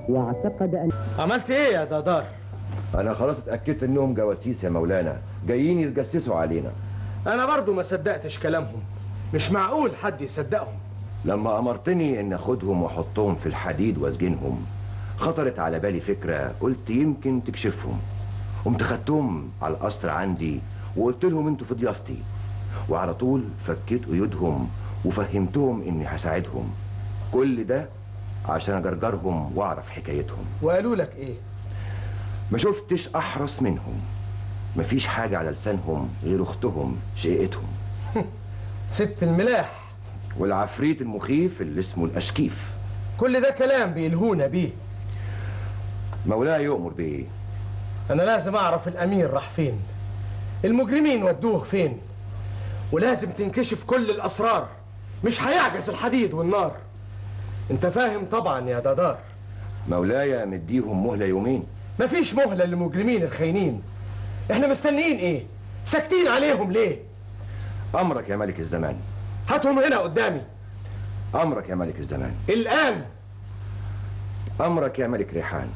واعتقد أن عملت ايه يا دادار انا خلاص اتاكدت انهم جواسيس يا مولانا جايين يتجسسوا علينا انا برضو ما صدقتش كلامهم مش معقول حد يصدقهم لما امرتني ان اخدهم واحطهم في الحديد واسجنهم خطرت على بالي فكره قلت يمكن تكشفهم قمت خدتهم على القصر عندي وقلت لهم انتوا في ضيافتي وعلى طول فكيت قيودهم وفهمتهم اني هساعدهم كل ده عشان اجرجرهم واعرف حكايتهم وقالوا لك ايه ما شفتش احرص منهم مفيش حاجه على لسانهم غير اختهم شقيقتهم ست الملاح والعفريت المخيف اللي اسمه الاشكيف كل ده كلام بيلهونا بيه مولاي يؤمر بايه انا لازم اعرف الامير راح فين المجرمين ودوه فين ولازم تنكشف كل الاسرار مش هيعجز الحديد والنار انت فاهم طبعا يا دادار مولاي مديهم مهله يومين مفيش مهله للمجرمين الخاينين احنا مستنيين ايه ساكتين عليهم ليه امرك يا ملك الزمان هاتهم هنا قدامي امرك يا ملك الزمان الان امرك يا ملك ريحان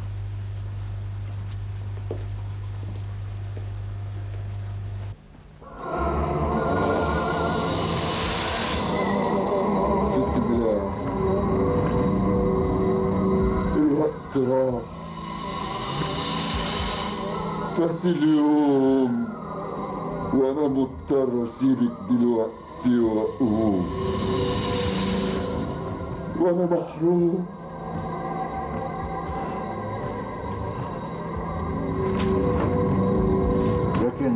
ست بلاد الوقت راح فات اليوم وانا مضطر اسيبك دلوقتي واقوم وانا محروم لكن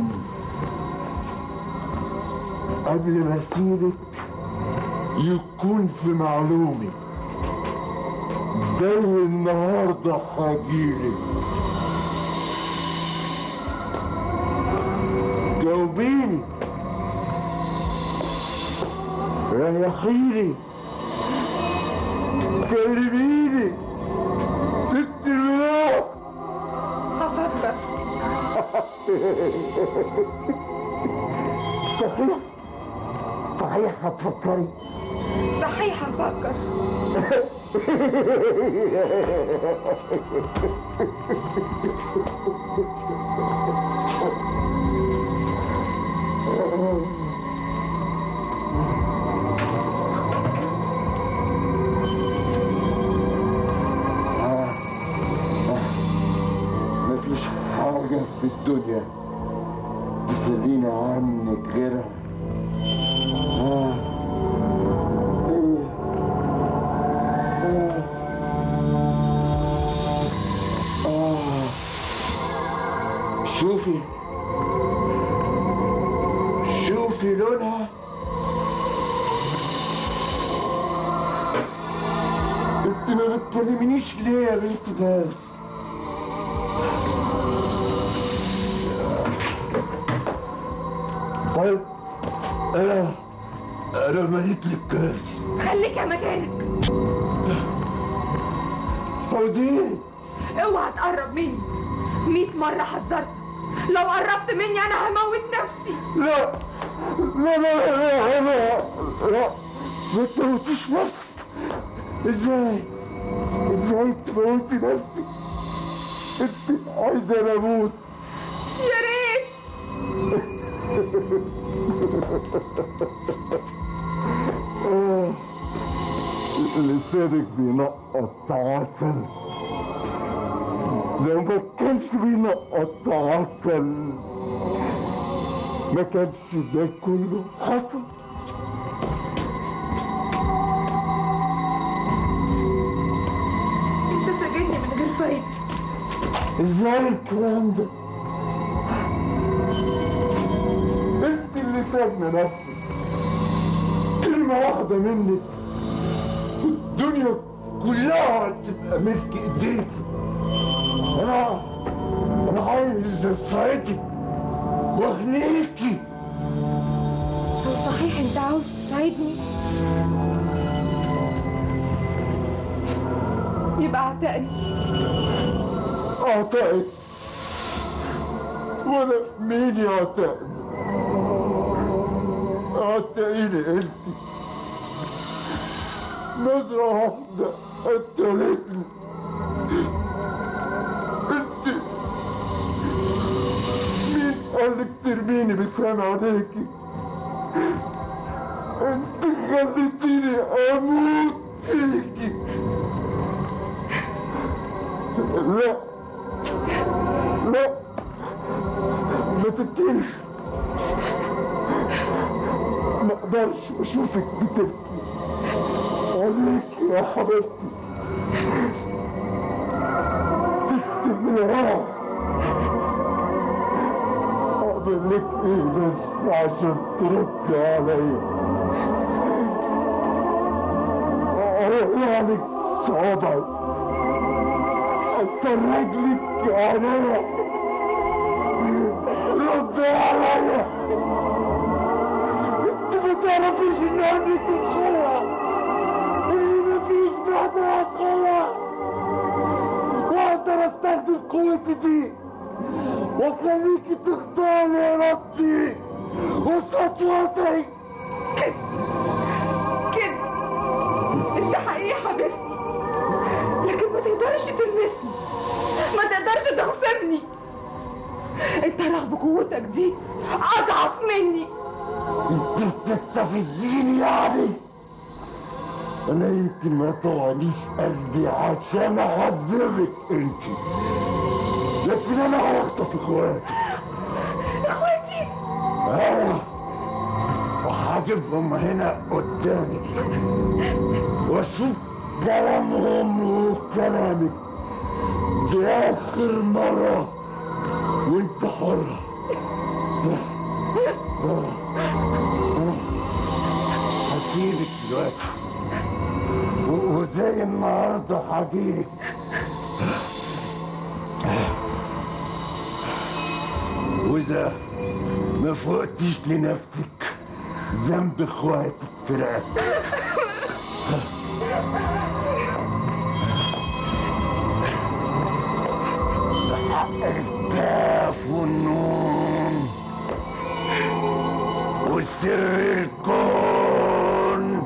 قبل ما اسيبك يكون في معلومي زي النهارده هجيلك جاوبيني ريحيني كلميني ست الملاح هفكر صحيح صحيح هتفكري صحيح هفكر مفيش حاجة في الدنيا تسليني عنك غيرها آه. آه. آه. شوفي شوفي لونها انت ما بتكلمنيش ليه يا بنت ناس طيب انا انا مليت لك كاس خليك يا مكانك خديني اوعى تقرب مني مئة مرة حذرتك لو قربت مني انا هموت نفسي لا لا لا لا لا لا ما تموتيش نفسك ازاي ازاي تموتي نفسك انت عايزه انا اموت يا ريت آه. لسانك بينقط عسل لو ما كانش بينقط عسل ما كانش ده كله حصل انت سجني من غير فايدة ازاي الكلام ده انت اللي ساجنه نفسك كلمة واحدة منك والدنيا كلها هتبقى ملك ايديك انا انا عايز اسعدك واغنيكي لو صحيح انت عاوز تساعدني يبقى اعتقني اعتقد وانا مين يعتقد اعتقيني انت نظرة واحدة قتلتني خليك ترميني بسام عينيكي انت خليتيني اموت فيكي لا لا ما تبكيش ما اقدرش اشوفك بتبكي عليك يا حبيبتي ست مليار اعمل لك ايه بس عشان ترد عليا اقول لك صوابعي اسرج لك عليا رد عليا انت ما تعرفيش ان عندك اخويا اللي مفيش بعدها قوة واقدر استخدم قوتي دي واخليكي تخضعي ارادتي وسطوتي كده انت حقيقي حابسني لكن ما تقدرش تلمسني ما تقدرش تغصبني انت رغم قوتك دي اضعف مني انت بتستفزيني يعني انا يمكن ما طوعنيش قلبي عشان اعذبك انت لكن انا هخطف اخواتي اخواتي ايوه وهجيبهم هنا قدامك واشوف كلامهم وكلامك دي اخر مرة وانت حرة هسيبك دلوقتي و- وزي النهارده هجيلك واذا ما فقتيش لنفسك ذنب اخواتك في رقبتك بحق الكاف والنون والسر الكون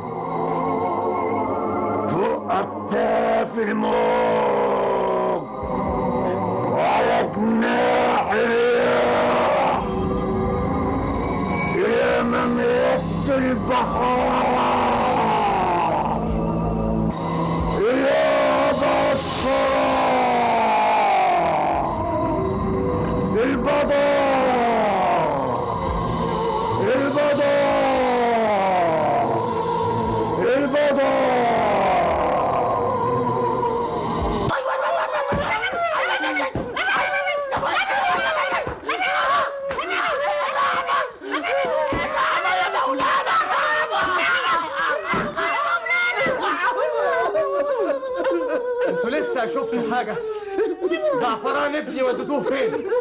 فوق أكتاف الموج وعلى جناح الرياح إلى مملكة البحار إلى بصرة البضاء البضاء البضاء انتوا لسه شفتوا حاجة زعفران ابني وديتوه فين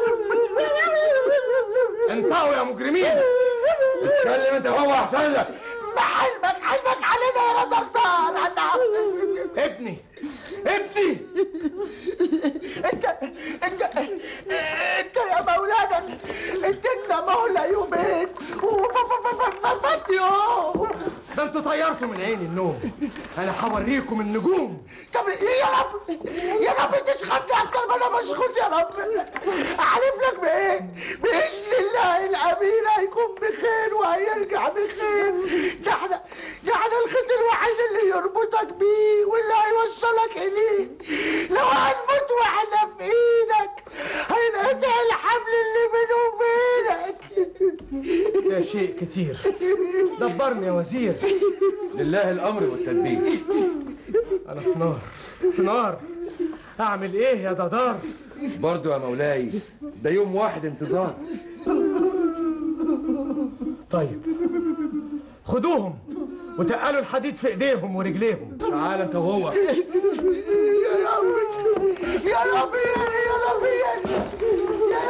انتوا يا مجرمين اتكلم انت وهو احسن لك حلمك حلمك علينا يا ردردار انا ابني ابني انت انت انت يا مولانا اديتنا مهله يومين وفات يوم ده انتوا طيرتوا من عيني النوم انا هوريكم النجوم طب يا رب يا رب تشخطني اكتر ما انا مشخوط يا رب احلف لك بايه باذن الله الامين هيكون بخير وهيرجع بخير ده احنا ده احنا الخيط الوحيد اللي يربطك بيه واللي هيوصلك اليه لو هنموت واحنا في ايدك هينقطع الحبل اللي بينه وبينك ده شيء كتير دبرني يا وزير لله الامر والتدبير انا في نار في نار اعمل ايه يا ددار برضو يا مولاي ده يوم واحد انتظار طيب خدوهم وتقلوا الحديد في ايديهم ورجليهم تعال انت وهو يا رب يا رب يا رب يا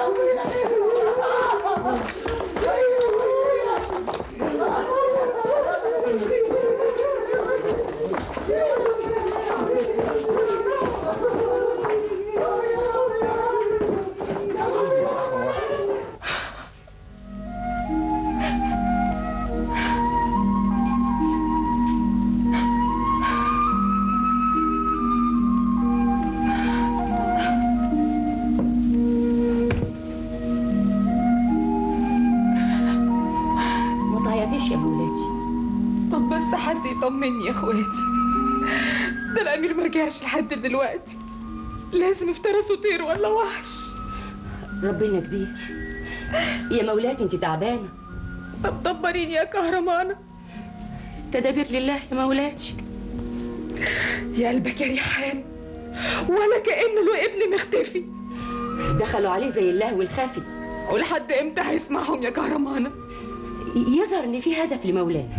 مني يا اخواتي ده الامير ما رجعش لحد دلوقتي لازم افترسوا طير ولا وحش ربنا كبير يا مولاتي انت تعبانه طب دبريني يا كهرمانة تدابير لله يا مولاتي يا قلبك يا ريحان ولا كأنه له ابن مختفي دخلوا عليه زي اللهو الخفي ولحد امتى هيسمعهم يا كهرمانة يظهر ان في هدف لمولانا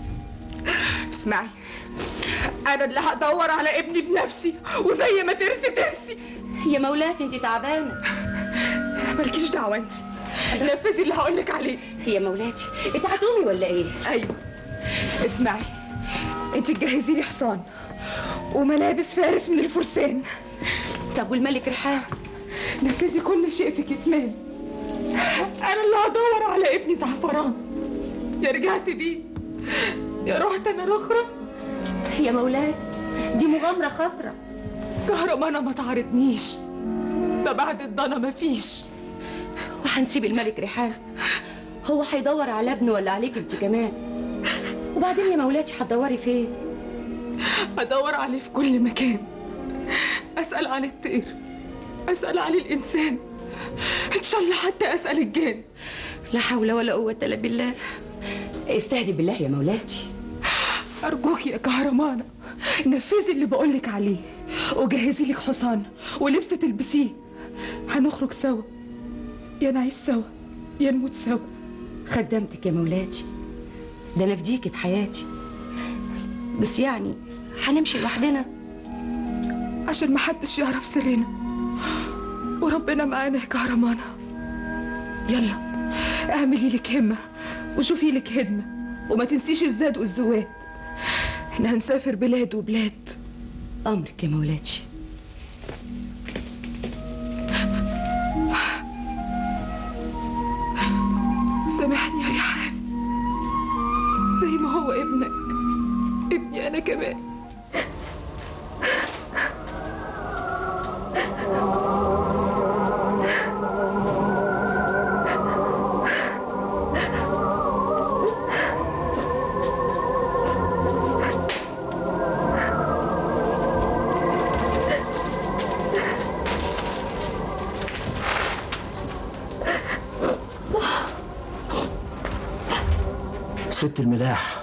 اسمعي انا اللي هدور على ابني بنفسي وزي ما ترسي ترسي يا مولاتي انت تعبانه مالكيش دعوه انت نفذي اللي هقولك عليه يا مولاتي انت هتقومي ولا ايه ايوه اسمعي انت تجهزي لي حصان وملابس فارس من الفرسان طب والملك ريحان نفذي كل شيء في كتمان انا اللي هدور على ابني زعفران يا رجعت بيه يا رحت انا الاخرى يا مولاتي دي مغامره خطره كهرمانة ما تعرضنيش ده بعد الضنا مفيش وهنسيب الملك ريحان هو هيدور على ابنه ولا عليك انت كمان وبعدين يا مولاتي هتدوري فين أدور عليه في كل مكان أسأل عن الطير أسأل عن الإنسان إن شاء الله حتى أسأل الجان لا حول ولا قوه الا بالله استهدي بالله يا مولاتي أرجوك يا كهرمانة نفذي اللي بقولك عليه وجهزي لك حصان ولبس تلبسيه هنخرج سوا يا نعيش سوا يا نموت سوا خدمتك يا مولاتي ده انا فديكي بحياتي بس يعني هنمشي لوحدنا عشان محدش يعرف سرنا وربنا معانا يا كهرمانة يلا اعملي لك همة وشوفي لك هدمة وما تنسيش الزاد والزواد احنا هنسافر بلاد وبلاد امرك يا مولاتي سامحني يا ريحان زي ما هو ابنك ابني انا كمان ست الملاح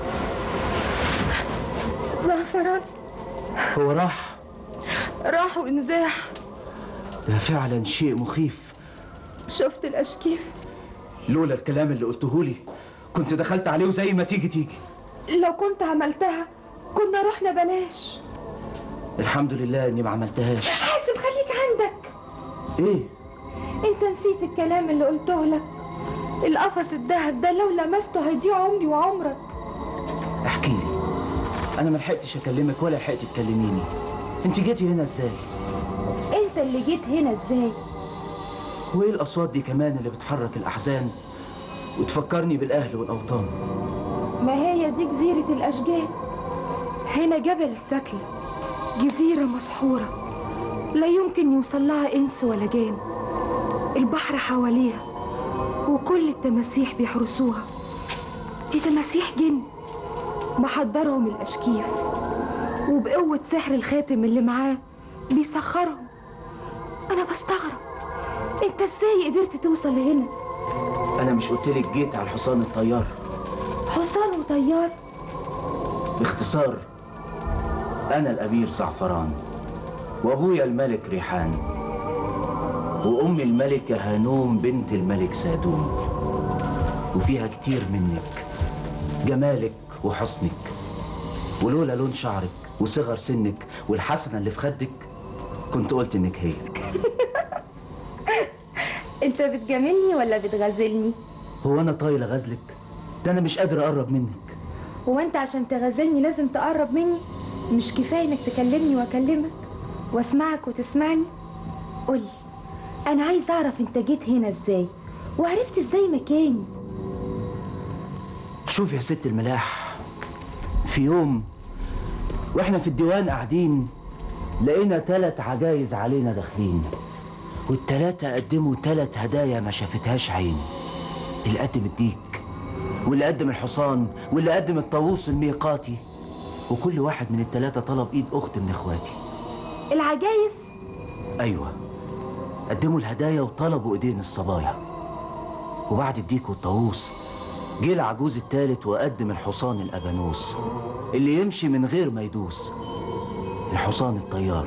زعفران هو راح راح وانزاح ده فعلا شيء مخيف شفت الاشكيف لولا الكلام اللي قلته لي كنت دخلت عليه وزي ما تيجي تيجي لو كنت عملتها كنا رحنا بلاش الحمد لله اني ما عملتهاش حاسب خليك عندك ايه انت نسيت الكلام اللي قلته لك القفص الذهب ده لو لمسته هيضيع عمري وعمرك احكي لي انا ما لحقتش اكلمك ولا لحقت تكلميني انت جيتي هنا ازاي انت اللي جيت هنا ازاي وايه الاصوات دي كمان اللي بتحرك الاحزان وتفكرني بالاهل والاوطان ما هي دي جزيرة الأشجار هنا جبل السكلة جزيرة مسحورة لا يمكن يوصل لها إنس ولا جان البحر حواليها وكل التماسيح بيحرسوها دي تماسيح جن محضرهم الأشكيف وبقوة سحر الخاتم اللي معاه بيسخرهم أنا بستغرب أنت إزاي قدرت توصل لهنا انا مش قلت لك جيت على الحصان الطيار حصان وطيار باختصار انا الامير زعفران وابويا الملك ريحان وامي الملكه هانوم بنت الملك سادوم وفيها كتير منك جمالك وحسنك ولولا لون شعرك وصغر سنك والحسنه اللي في خدك كنت قلت انك هي انت بتجاملني ولا بتغازلني هو انا طايله غزلك ده انا مش قادر اقرب منك هو انت عشان تغازلني لازم تقرب مني مش كفايه انك تكلمني واكلمك واسمعك وتسمعني قولي انا عايز اعرف انت جيت هنا ازاي وعرفت ازاي مكاني شوف يا ست الملاح في يوم واحنا في الديوان قاعدين لقينا تلات عجايز علينا داخلين والتلاتة قدموا تلات هدايا ما شافتهاش عين اللي قدم الديك واللي قدم الحصان واللي قدم الطاووس الميقاتي وكل واحد من التلاتة طلب ايد اخت من اخواتي العجايز ايوه قدموا الهدايا وطلبوا ايدين الصبايا وبعد الديك والطاووس جه العجوز التالت وقدم الحصان الابانوس اللي يمشي من غير ما يدوس الحصان الطيار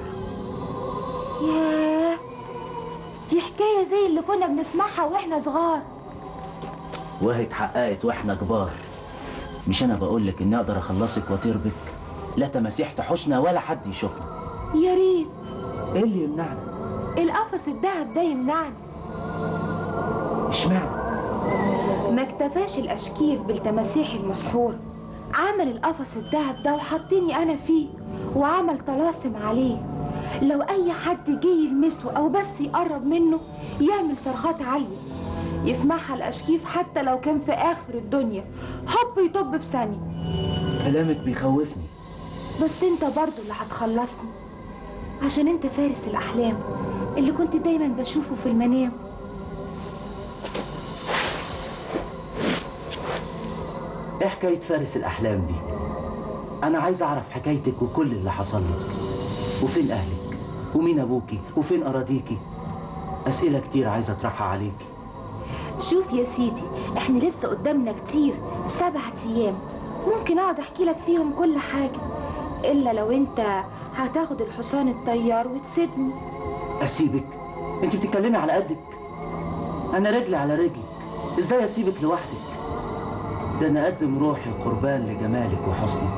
ياه دي حكاية زي اللي كنا بنسمعها واحنا صغار وهي اتحققت واحنا كبار مش انا بقول لك اني اقدر اخلصك واطير بك لا تماسيح تحوشنا ولا حد يشوفنا يا ريت ايه اللي يمنعنا القفص الدهب ده يمنعني اشمعنى ما اكتفاش الأشكيف بالتماسيح المسحور عمل القفص الدهب ده وحطني أنا فيه وعمل طلاسم عليه لو أي حد جه يلمسه أو بس يقرب منه يعمل صرخات عالية يسمعها الأشكيف حتى لو كان في آخر الدنيا هوب يطب في ثانية كلامك بيخوفني بس انت برضو اللي هتخلصني عشان انت فارس الأحلام اللي كنت دايما بشوفه في المنام ايه حكاية فارس الأحلام دي؟ أنا عايز أعرف حكايتك وكل اللي حصل لك وفين أهلك؟ ومين أبوكي؟ وفين أراضيكي؟ أسئلة كتير عايز أطرحها عليكي شوف يا سيدي احنا لسه قدامنا كتير سبعة ايام ممكن اقعد احكي لك فيهم كل حاجة الا لو انت هتاخد الحصان الطيار وتسيبني أسيبك؟ أنت بتتكلمي على قدك أنا رجلي على رجلك إزاي أسيبك لوحدك؟ ده أنا أقدم روحي قربان لجمالك وحسنك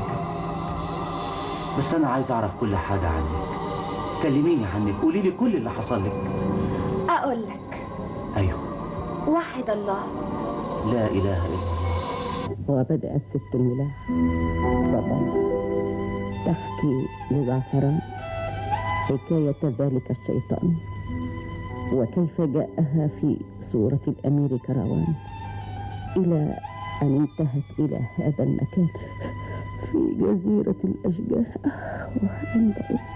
بس أنا عايز أعرف كل حاجة عنك كلميني عنك قولي لي كل اللي حصل لك اقول لك أيوه وحد الله لا إله إلا الله وبدأت ست الملاح طبعا تحكي لزعفران حكاية ذلك الشيطان وكيف جاءها في صورة الأمير كروان إلى أن انتهت إلى هذا المكان في جزيرة الأشجار وعندئذ